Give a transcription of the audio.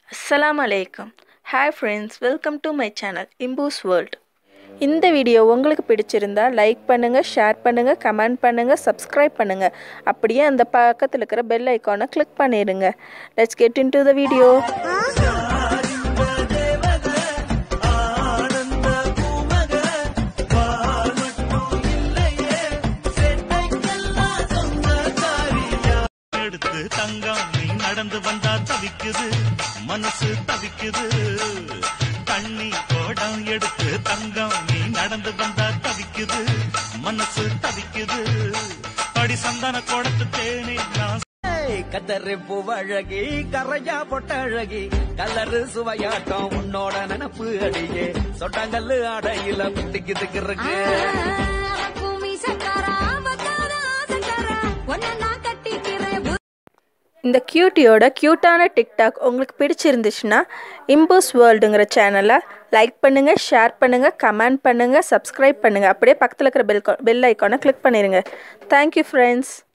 அஸ்ஸலாமு அலைக்கும் hi friends welcome to my channel இம்பூஸ் வேர்ல்ட் இந்த வீடியோ உங்களுக்கு பிடிச்சிருந்தா லைக் பண்ணுங்கள் ஷேர் பண்ணுங்கள் கமெண்ட் பண்ணுங்கள் சப்ஸ்கிரைப் பண்ணுங்கள் அப்படியே அந்த பக்கத்தில் இருக்கிற பெல் ஐக்கானை கிளிக் பண்ணிடுங்க let's get into the video எடுத்து தங்கம் நீ நடந்து வந்தா தவிக்குது மனசு தவிக்குது தண்ணி கோடம் எடுத்து தங்கம் நீ நடந்து வந்தா தவிக்குது மனசு தவிக்குது அடி சந்தான கோடத்து தேனே நான் கதறு பூவழகி கரையா பொட்டழகி கலரு சுவையாட்டம் உன்னோட நினப்பு அடியே சொட்டாங்கல்லு அடையில பிடிக்குதுக்கு இருக்கு பூமி சக்கரா வக்காரா சக்கரா உன்னை நான் கட்டிக்கிறேன் இந்த கியூட்டியோட க்யூட்டான டிக்டாக் உங்களுக்கு பிடிச்சிருந்துச்சுன்னா இம்பூஸ் வேர்ல்டுங்கிற சேனலை லைக் பண்ணுங்கள் ஷேர் பண்ணுங்கள் கமெண்ட் பண்ணுங்கள் சப்ஸ்கிரைப் பண்ணுங்கள் அப்படியே பக்கத்தில் இருக்கிற பெல் பெல் ஐக்கானை கிளிக் பண்ணிடுங்க தேங்க்யூ ஃப்ரெண்ட்ஸ்